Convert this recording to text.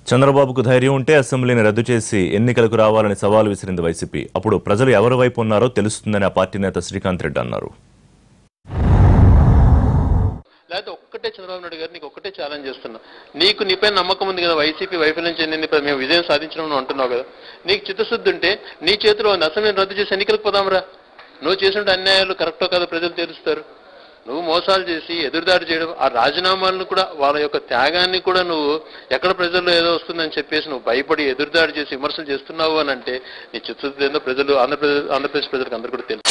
చంద్రబాబుకు ధైర్యం ఉంటే అసెంబ్లీని రద్దు చేసి ఎన్నికలకు రావాలని సవాల్ విసిరింది వైసీపీ అప్పుడు ప్రజలు ఎవరి వైపు ఉన్నారో తెలుస్తుందని ఆ పార్టీ నేత శ్రీకాంత్ రెడ్డి అన్నారు లేకపోతే ఒక్కటే చంద్రబాబు నాయుడు గారు నీకు ఒక్కటే ఛాలెంజ్ చేస్తున్నా నీకు నీపై నమ్మకం ఉంది కదా వైసీపీ వైఫల్యం చెందింది ఇప్పుడు మేము విజయం సాధించడం నువ్వు అంటున్నావు కదా నీకు చిత్తశుద్ధి ఉంటే నీ చేతిలో ఉంది అసెంబ్లీని రద్దు చేసి ఎన్నికలకు పోదాంరా నువ్వు చేసిన అన్యాయాలు కరెక్టో కాదో ప్రజలు తెలుస్తారు నువ్వు మోసాలు చేసి ఎదురుదాడి చేయడం ఆ రాజీనామాలను కూడా వాళ్ళ యొక్క త్యాగాన్ని కూడా నువ్వు ఎక్కడ ప్రజల్లో ఏదో వస్తుందని చెప్పేసి నువ్వు భయపడి ఎదురుదాడి చేసి విమర్శలు చేస్తున్నావు అని అంటే నీ చిత్తశుద్ధి ఏందో ప్రజలు ఆంధ్రప్రదేశ్ ఆంధ్రప్రదేశ్ ప్రజలకు అందరూ కూడా తెలుసు